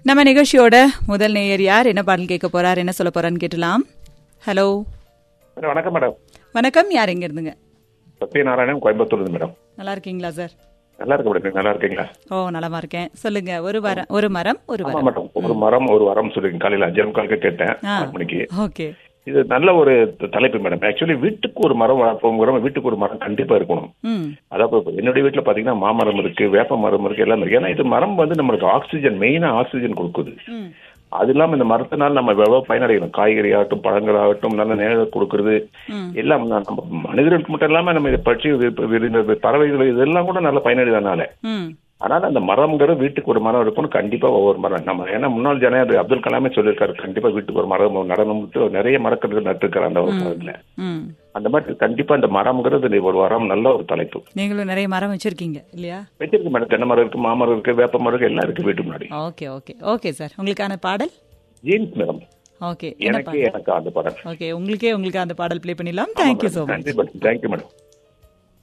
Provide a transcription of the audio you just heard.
நம்ம நிகழ்ச்சியோட முதல் நேயர் யார் என்ன பாடல் கேட்க போறார் என்ன சொல்ல போறான்னு கேட்டலாம் ஹலோ மேடம் வணக்கம் மேடம் வணக்கம் யார் எங்க இருந்துங்க சத்யநாராயணன் கோயம்புத்தூர் மேடம் நல்லா இருக்கீங்களா சார் நல்லா இருக்கு மேடம் நல்லா இருக்கீங்களா ஓ நலமா இருக்கேன் சொல்லுங்க ஒரு வரம் ஒரு மரம் ஒரு ஆமா வரம் மேடம் ஒரு மரம் ஒரு வரம் சொல்லிருக்கீங்க காலையில அஞ்சு முக்காலுக்கு கேட்டேன் ஆ. ஆறு மணிக்கு ஓகே இது நல்ல ஒரு த- தலைப்பு மேடம் ஆக்சுவலி வீட்டுக்கு ஒரு மரம் வளர்ப்போங்கிற வீட்டுக்கு ஒரு மரம் கண்டிப்பா இருக்கணும் ம் அதாவது இப்ப என்னுடைய வீட்டுல பாத்தீங்கன்னா மாமரம் இருக்கு வேப்ப மரம் இருக்கு எல்லாம் இருக்கு ஏன்னா இது மரம் வந்து நம்மளுக்கு ஆக்சிஜன் மெயினா ஆக்சிஜன் கொடுக்குது ம் அது இல்லாம இந்த மரத்தினால நம்ம எவ்வளவு பயனடைகிறோம் காய்கறி ஆகட்டும் பழங்கள் ஆகட்டும் நல்ல நேரம் கொடுக்கறது ம். எல்லாம் நா- நம்ம மனிதர்களுக்கு மட்டும் இல்லாம நம்ம இதை பற்றி வி- வி- பறவைகள் இதெல்லாம் கூட நல்ல பயனடைதனால ம் அதனால அந்த மரம்ங்கிற வீட்டுக்கு ஒரு மரம் இருக்கணும் கண்டிப்பா ஒவ்வொரு மரம் நம்ம ஏன்னா முன்னாள் ஜனாதிபதி அப்துல் கலாமே சொல்லியிருக்காரு கண்டிப்பா வீட்டுக்கு ஒரு மரம் நடனம்ட்டு நிறைய மரக்கன்றுகள் நட்டுருக்காரு அந்த ஒரு காலத்துல ம் அந்த மாதிரி கண்டிப்பா இந்த மரம்ங்கிறது ஒரு வரம் நல்ல ஒரு தலைப்பு நீங்களும் நிறைய மரம் வச்சிருக்கீங்க இல்லையா வச்சிருக்கு மேடம் தென்னை மரம் இருக்கு மாமரம் இருக்கு வேப்ப மரம் இருக்கு எல்லாம் இருக்கு வீட்டு முன்னாடி ஓகே ஓகே ஓகே சார் உங்களுக்கான பாடல் ஜீன்ஸ் மேடம் ஓகே என்ன எனக்கு பாடல் எனக்கு அந்த படம் ஓகே உங்களுக்கே உங்களுக்கு அந்த பாடல் ப்ளே பண்ணிடலாம் தேங்க்யூ ஸோ மச் நன்றி மேடம் தேங்க்யூ மேடம்